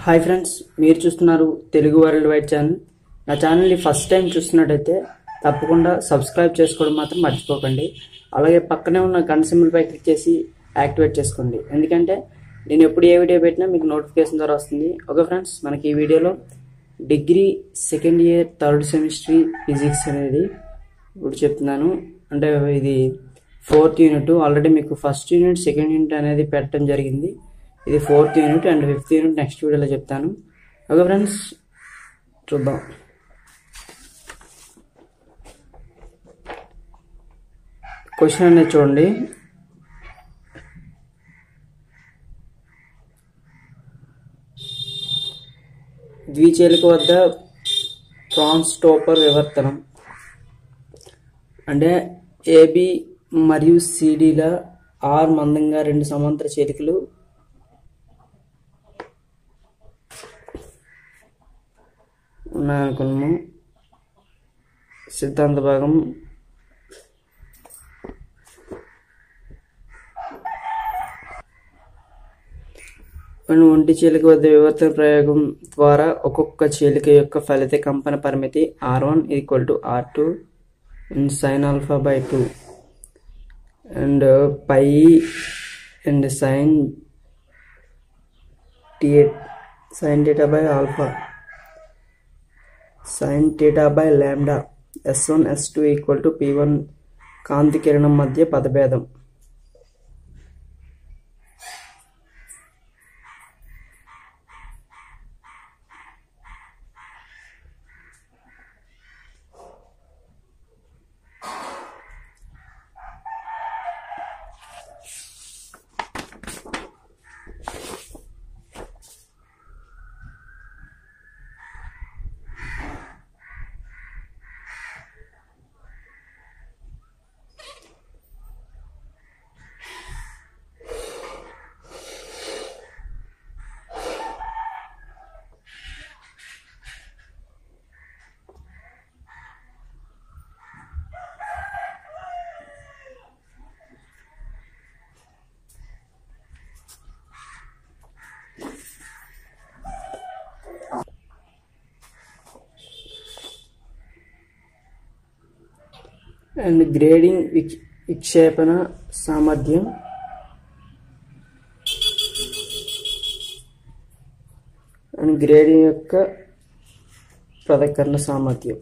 hi friends మీరు చూస్తున్నారు Telugu world wide channel నా ఛానల్ని ఫస్ట్ టైం చూస్తున్నట్టయితే తప్పకుండా సబ్స్క్రైబ్ చేసుకోవడం మాత్రం మర్చిపోకండి అలాగే పక్కనే ఉన్న గంట సింబల్ పై క్లిక్ చేసి యాక్టివేట్ చేసుకోండి ఎందుకంటే నేను ఎప్పుడు ఏ వీడియో పెట్టినా మీకు నోటిఫికేషన్ ద్వారా వస్తుంది ఓకే ఫ్రెండ్స్ మనకి ఈ వీడియోలో degree second year third semester physics అనేది ఇప్పుడు చెప్తున్నాను అంటే ఇది ఫోర్త్ యూనిట్ ఆల్రెడీ మీకు ఫస్ట్ యూనిట్ సెకండ్ యూనిట్ అనేది పెట్టడం జరిగింది ఇది fourth unit and fifth unit next వీడియోలో చెప్తాను ఓకే ఫ్రెండ్స్ చూద్దాం క్వశ్చన్ అనేది చూడండి ద్విచీలిక వద్ద ట్రాన్స్టోపర్ వివర్తనం అంటే ఏబి మరియు సిడిల ఆర్ మందంగా రెండు సమాంతర చేలికలు ఉన్నాయనుకున్నాము సిద్ధాంత భాగం మనం ఒంటి చీలిక వద్ద వివర్తన ప్రయోగం ద్వారా ఒక్కొక్క చీలిక యొక్క ఫలిత కంపన పరిమితి R one equal to R two in sine alpha by two and pi and sine T sine theta by alpha sine theta by lambda S one S two equal to P one కాంతి కిరణం మధ్య పదభేదం and grading విక్- విక్షేపణ సామర్థ్యం and grading యొక్క ప్రదకరణ సామర్థ్యం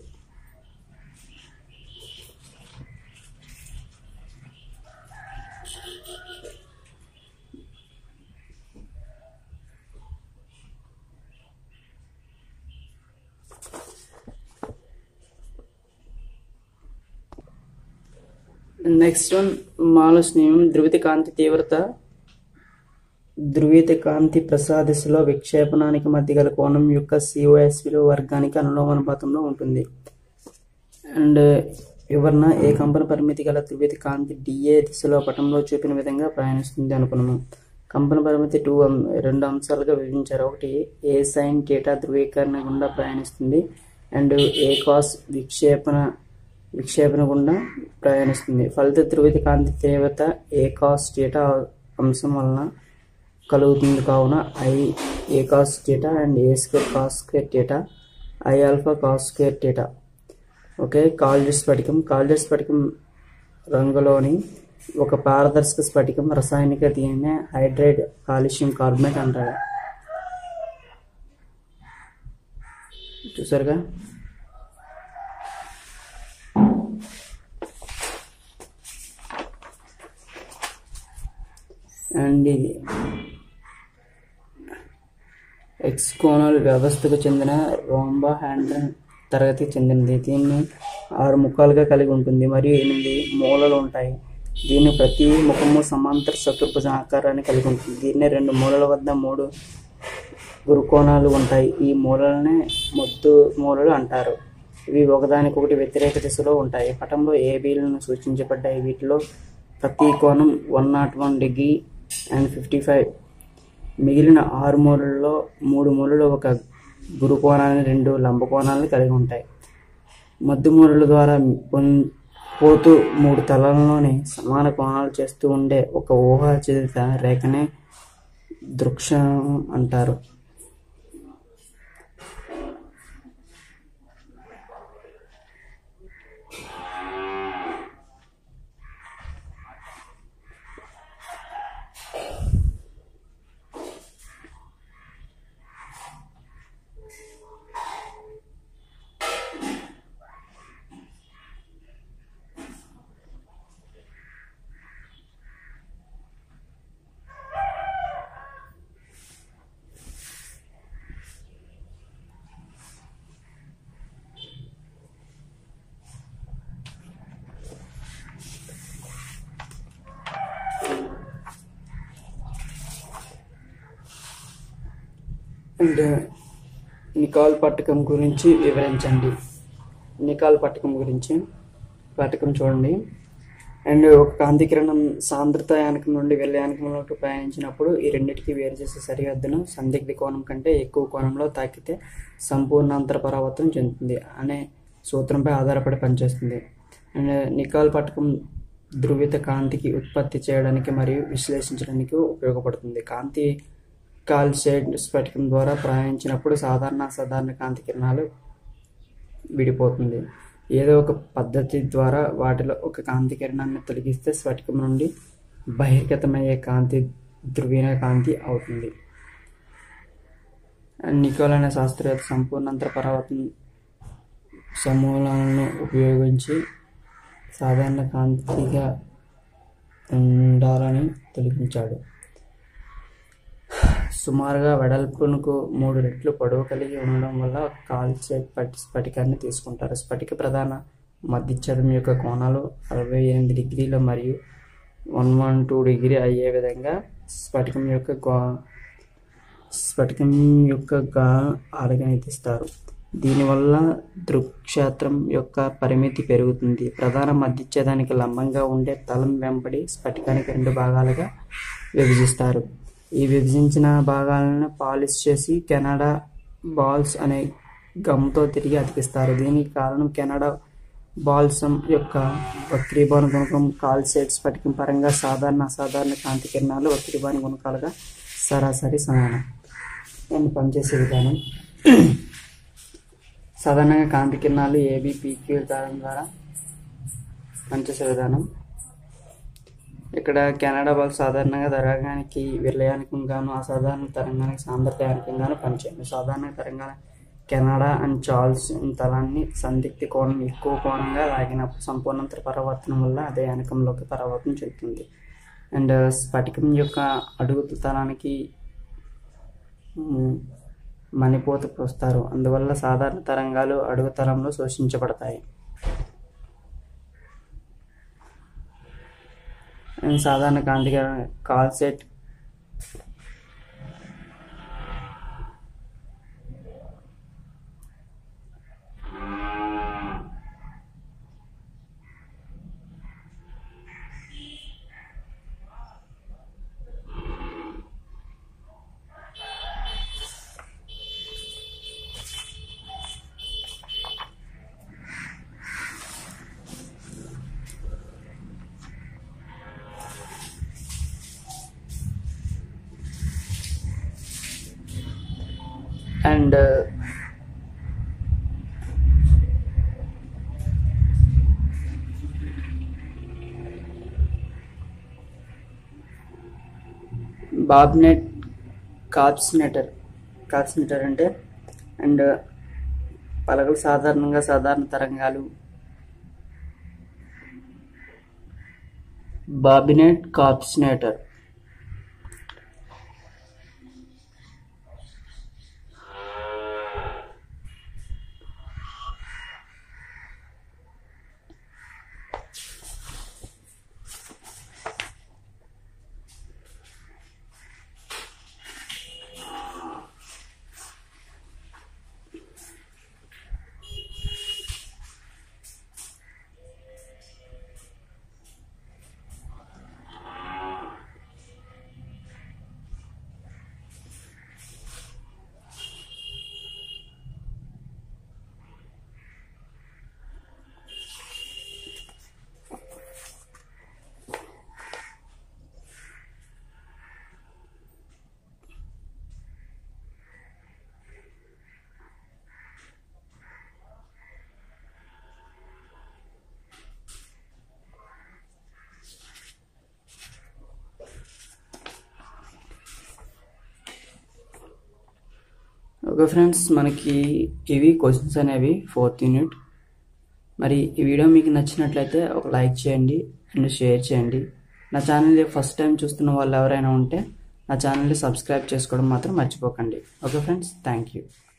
next one Malus నియమం ధృవిత కాంతి తీవ్రత ధృవీత కాంతి ప్రసాదిశలో విక్షేపణానికి మధ్య గల కోణం యొక్క సిఓఎస్ విలువ వర్గానికి అనులోమానుపాతంలో ఉంటుంది అండ్ వివరణ ఏ కంపన పరిమితి గల ధృవీత కాంతి డిఏ దిశలో పటంలో చూపిన విధంగా ప్రయాణిస్తుంది అనుకున్నాము కంపన పరిమితి టూ రెండు అంశాలుగా విభజించారు ఒకటి ఏ సైన్ టీటా ధృవీకరణ గుండా ప్రయాణిస్తుంది అండ్ ఏ కాస్ విక్షేపణ విక్షేపణ గుండా ప్రయాణిస్తుంది ఫలిత ధృవిత కాంతి తీవ్రత ఏ కాస్ టీటా అంశం వలన కలుగుతుంది కావున I A cos theta and A square cos square theta I alpha cos square theta okay కాల్జర్ స్ఫటికం కాల్జర్ స్ఫటికం రంగులోని ఒక పారదర్శక స్ఫటికం రసాయనిక దీనినే హైడ్రైడ్ కాల్షియం కార్బోనేట్ అంటారు చూసారుగా అండ్ ఇది ఎక్స్కోనల్ వ్యవస్థకు చెందిన రోంబా హ్యాండ్రన్ తరగతికి చెందినది దీన్ని ఆరు ముఖాలుగా కలిగి ఉంటుంది మరియు ఎనిమిది మూలలు ఉంటాయి దీని ప్రతి ముఖము సమాంతర చతుర్భుజ ఆకారాన్ని కలిగి ఉంటుంది దీన్ని రెండు మూలల వద్ద మూడు గురుకోణాలు ఉంటాయి ఈ మూలలనే మొద్దు మూలలు అంటారు ఇవి ఒకదానికొకటి వ్యతిరేక దిశలో ఉంటాయి పటంలో ఏబీలను సూచించబడ్డాయి వీటిలో ప్రతి కోణం one naught one degree and fifty five మిగిలిన ఆరు మూలల్లో మూడు మూలలు ఒక గురు కోణాన్ని రెండు లంబ కోణాలను కలిగి ఉంటాయి మధ్య మూలల ద్వారా పొం- పోతూ మూడు తలాల్లోని సమాన కోణాలు చేస్తూ ఉండే ఒక ఊహాచిత రేఖనే దృక్షం అంటారు అండ్ నికాల్ పట్టకం గురించి వివరించండి నికాల్ పట్టకం గురించి పట్టకం చూడండి అండ్ ఒక కాంతి కిరణం సాంద్రత యానకం నుండి వెళ్ళే యానకంలోకి ప్రయాణించినప్పుడు ఈ రెండింటికి వేరు చేసే సరిహద్దును సందిగ్ధ కోణం కంటే ఎక్కువ కోణంలో తాకితే సంపూర్ణాంతర పరావర్తనం చెందుతుంది అనే సూత్రంపై ఆధారపడి పనిచేస్తుంది అండ్ నికాల్ పట్టకం ధృవిత కాంతికి ఉత్పత్తి చేయడానికి మరియు విశ్లేషించడానికి ఉపయోగపడుతుంది కాంతి కాల్సైడ్ స్ఫటికం ద్వారా ప్రయాణించినప్పుడు సాధారణ అసాధారణ కాంతి కిరణాలు విడిపోతుంది ఏదో ఒక పద్ధతి ద్వారా వాటిలో ఒక కాంతి కిరణాన్ని తొలగిస్తే స్ఫటికం నుండి బహిర్గతమయ్యే కాంతి ధ్రువీన కాంతి అవుతుంది నికోల్ అనే శాస్త్రవేత్త సంపూర్ణంతర పరావర్తన సమూలాలను ఉపయోగించి సాధారణ కాంతిగా ఉండాలని తొలగించాడు సుమారుగా వెడల్పునకు మూడు రెట్లు పొడవు కలిగి ఉండడం వల్ల కాల్సైట్ పట్టి స్ఫటికాన్ని తీసుకుంటారు స్ఫటిక ప్రధాన మధ్యఛదం యొక్క కోణాలు అరవై ఎనిమిది డిగ్రీల మరియు వన్ వన్ టూ డిగ్రీ అయ్యే విధంగా స్ఫటికం యొక్క గా స్ఫటికం యొక్క గా ఆరగనితిస్తారు దీనివల్ల దృక్క్షేత్రం యొక్క పరిమితి పెరుగుతుంది ప్రధాన మధ్యఛేదానికి లంబంగా ఉండే తలం వెంబడి స్ఫటికానికి రెండు భాగాలుగా విభజిస్తారు ఈ విభజించిన భాగాలను పాలిష్ చేసి కెనడా బాల్స్ అనే గమ్తో తిరిగి అతికిస్తారు దీనికి కారణం కెనడా బాల్సమ్ యొక్క వక్రీభవన గుణకం కాల్సైట్ స్ఫటికం పరంగా సాధారణ అసాధారణ కాంతి కిరణాలు వక్రీభవన గుణకాలుగా సరాసరి సమానం నేను పనిచేసే విధానం సాధారణంగా కాంతి కిరణాలు ఏబిపిక్యూ దారం ద్వారా పనిచేసే విధానం ఇక్కడ కెనడా బాల్ సాధారణంగా తరంగానికి విలయానికం గాను అసాధారణ తరంగానికి సాంద్రతయానికం గాను పనిచేయండి సాధారణ తరంగాల కెనడా అండ్ చార్ల్స్ తలాన్ని సందిగ్ధ కోణం ఎక్కువ కోణంగా లాగినప్పుడు సంపూర్ణంతర పరావర్తనం వల్ల అదే యానకంలోకి పరావర్తనం చెందుతుంది అండ్ స్ఫటికం యొక్క అడుగు తలానికి మణిపోత పోస్తారు అందువల్ల సాధారణ తరంగాలు అడుగు తలంలో శోషించబడతాయి సాధారణ కాంతి కాల్సెట్ అండ్ బాబ్నెట్ కాప్స్నెటర్ కాప్స్నెటర్ అంటే అండ్ పలకలు సాధారణంగా సాధారణ తరంగాలు బాబినెట్ కాప్స్నేటర్ ఓకే ఫ్రెండ్స్ మనకి ఇవి క్వశ్చన్స్ అనేవి ఫోర్త్ యూనిట్ మరి ఈ వీడియో మీకు నచ్చినట్లయితే ఒక లైక్ చేయండి అండ్ షేర్ చేయండి నా ఛానల్ ఫస్ట్ టైం చూస్తున్న వాళ్ళు ఎవరైనా ఉంటే నా ఛానల్ని సబ్స్క్రైబ్ చేసుకోవడం మాత్రం మర్చిపోకండి ఓకే ఫ్రెండ్స్ థ్యాంక్ యూ